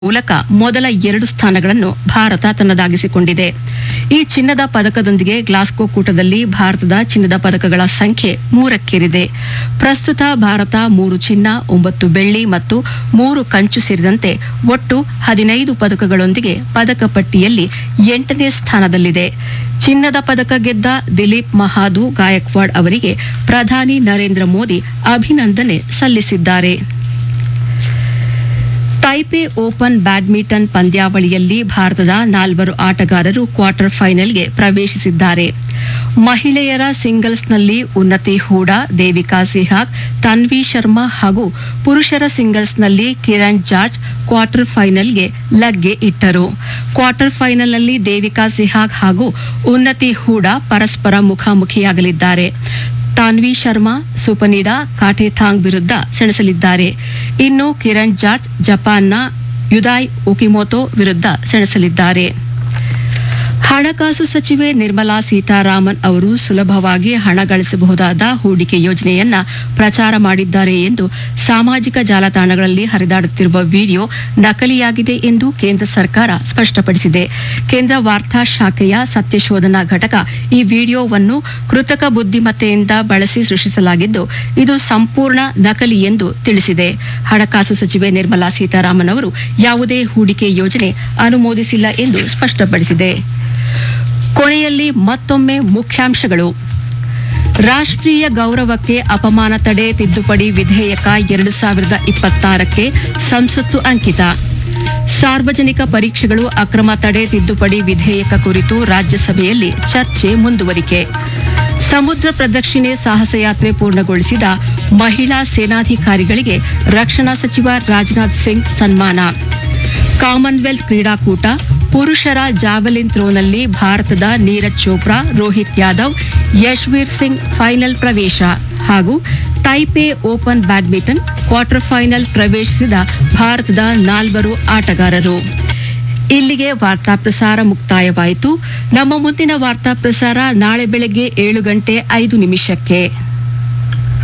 ಮೂಲಕ ಮೊದಲ ಎರಡು ಸ್ಥಾನಗಳನ್ನು ಭಾರತ ತನ್ನದಾಗಿಸಿಕೊಂಡಿದೆ ಈ ಚಿನ್ನದ ಪದಕದೊಂದಿಗೆ ಗ್ಲಾಸ್ಗೋ ಕೂಟದಲ್ಲಿ ಭಾರತದ ಚಿನ್ನದ ಪದಕಗಳ ಸಂಖ್ಯೆ ಮೂರಕ್ಕೇರಿದೆ ಪ್ರಸ್ತುತ ಭಾರತ ಮೂರು ಚಿನ್ನ ಒಂಬತ್ತು ಬೆಳ್ಳಿ ಮತ್ತು ಮೂರು ಕಂಚು ಸೇರಿದಂತೆ ಒಟ್ಟು ಹದಿನೈದು ಪದಕಗಳೊಂದಿಗೆ ಪದಕ ಪಟ್ಟಿಯಲ್ಲಿ ಎಂಟನೇ ಸ್ಥಾನದಲ್ಲಿದೆ ಚಿನ್ನದ ಪದಕ ಗೆದ್ದ ದಿಲೀಪ್ ಮಹಾದು ಗಾಯಕ್ವಾಡ್ ಅವರಿಗೆ ಪ್ರಧಾನಿ ನರೇಂದ್ರ ಮೋದಿ ಅಭಿನಂದನೆ ಸಲ್ಲಿಸಿದ್ದಾರೆ ತೈಪೆ ಓಪನ್ ಬ್ಯಾಡ್ಮಿಂಟನ್ ಪಂದ್ಯಾವಳಿಯಲ್ಲಿ ಭಾರತದ ನಾಲ್ವರು ಆಟಗಾರರು ಕ್ವಾರ್ಟರ್ ಫೈನಲ್ಗೆ ಪ್ರವೇಶಿಸಿದ್ದಾರೆ ಮಹಿಳೆಯರ ಸಿಂಗಲ್ಸ್ನಲ್ಲಿ ಉನ್ನತಿ ಹೂಡಾ ದೇವಿಕಾ ಸಿಹಾಗ್ ತನ್ವಿ ಶರ್ಮಾ ಹಾಗೂ ಪುರುಷರ ಸಿಂಗಲ್ಸ್ನಲ್ಲಿ ಕಿರಣ್ ಜಾರ್ಜ್ ಕ್ವಾರ್ಟರ್ ಫೈನಲ್ಗೆ ಲಗ್ಗೆ ಇಟ್ಟರು ಕ್ವಾರ್ಟರ್ ಫೈನಲ್ನಲ್ಲಿ ದೇವಿಕಾ ಸಿಹಾಗ್ ಹಾಗೂ ಉನ್ನತಿ ಹೂಡಾ ಪರಸ್ಪರ ಮುಖಾಮುಖಿಯಾಗಲಿದ್ದಾರೆ ತಾನ್ವಿ ಶರ್ಮಾ ಸುಪನಿಡಾ ಕಾಟೆಥಾಂಗ್ ವಿರುದ್ಧ ಸೆಣಸಲಿದ್ದಾರೆ ಇನ್ನು ಕಿರಣ್ ಜಾರ್ಜ್ ಜಪಾನ್ನ ಯುದಾಯ್ ಒಕಿಮೋಟೋ ವಿರುದ್ಧ ಸೆಣಸಲಿದ್ದಾರೆ ಹಣಕಾಸು ಸಚಿವೆ ನಿರ್ಮಲಾ ಸೀತಾರಾಮನ್ ಅವರು ಸುಲಭವಾಗಿ ಹಣ ಗಳಿಸಬಹುದಾದ ಹೂಡಿಕೆ ಯೋಜನೆಯನ್ನ ಪ್ರಚಾರ ಮಾಡಿದ್ದಾರೆ ಎಂದು ಸಾಮಾಜಿಕ ಜಾಲತಾಣಗಳಲ್ಲಿ ಹರಿದಾಡುತ್ತಿರುವ ವಿಡಿಯೋ ನಕಲಿಯಾಗಿದೆ ಎಂದು ಕೇಂದ್ರ ಸರ್ಕಾರ ಸ್ಪಷ್ಟಪಡಿಸಿದೆ ಕೇಂದ್ರ ವಾರ್ತಾ ಶಾಖೆಯ ಸತ್ಯಶೋಧನಾ ಘಟಕ ಈ ವಿಡಿಯೋವನ್ನು ಕೃತಕ ಬುದ್ಧಿಮತ್ತೆಯಿಂದ ಬಳಸಿ ಸೃಷ್ಟಿಸಲಾಗಿದ್ದು ಇದು ಸಂಪೂರ್ಣ ನಕಲಿ ಎಂದು ತಿಳಿಸಿದೆ ಹಣಕಾಸು ಸಚಿವೆ ನಿರ್ಮಲಾ ಸೀತಾರಾಮನ್ ಅವರು ಯಾವುದೇ ಹೂಡಿಕೆ ಯೋಜನೆ ಅನುಮೋದಿಸಿಲ್ಲ ಎಂದು ಸ್ಪಷ್ಟಪಡಿಸಿದೆ ಕೊನೆಯಲ್ಲಿ ಮತ್ತೊಮ್ಮೆ ಮುಖ್ಯಾಂಶಗಳು ರಾಷ್ಟ್ರೀಯ ಗೌರವಕ್ಕೆ ಅಪಮಾನ ತಡೆ ತಿದ್ದುಪಡಿ ವಿಧೇಯಕ ಎರಡು ಸಾವಿರದ ಇಪ್ಪತ್ತಾರಕ್ಕೆ ಸಂಸತ್ತು ಅಂಕಿತ ಸಾರ್ವಜನಿಕ ಪರೀಕ್ಷೆಗಳು ಅಕ್ರಮ ತಡೆ ತಿದ್ದುಪಡಿ ವಿಧೇಯಕ ಕುರಿತು ರಾಜ್ಯಸಭೆಯಲ್ಲಿ ಚರ್ಚೆ ಮುಂದುವರಿಕೆ ಸಮುದ್ರ ಪ್ರದಕ್ಷಿಣೆ ಸಾಹಸಯಾತ್ರೆ ಪೂರ್ಣಗೊಳಿಸಿದ ಮಹಿಳಾ ಸೇನಾಧಿಕಾರಿಗಳಿಗೆ ರಕ್ಷಣಾ ಸಚಿವ ರಾಜನಾಥ್ ಸಿಂಗ್ ಸನ್ಮಾನ ಕಾಮನ್ವೆಲ್ತ್ ಕ್ರೀಡಾಕೂಟ ಪುರುಷರ ಜಾವೆಲಿನ್ ಥ್ರೋನಲ್ಲಿ ಭಾರತದ ನೀರಜ್ ಚೋಪ್ರಾ ರೋಹಿತ್ ಯಾದವ್ ಯಶ್ವೀರ್ ಸಿಂಗ್ ಫೈನಲ್ ಪ್ರವೇಶ ಹಾಗೂ Taipei open badminton quarter final ಪ್ರವೇಶಿಸಿದ ಭಾರತದ ನಾಲ್ವರು ಆಟಗಾರರು ಇಲ್ಲಿಗೆ ವಾರ್ತಾ ಪ್ರಸಾರ ಮುಕ್ತಾಯವಾಯಿತು ನಮ್ಮ ಮುಂದಿನ ವಾರ್ತಾ ಪ್ರಸಾರ ನಾಳೆ ಬೆಳಗ್ಗೆ ಏಳು ಗಂಟೆ ಐದು ನಿಮಿಷಕ್ಕೆ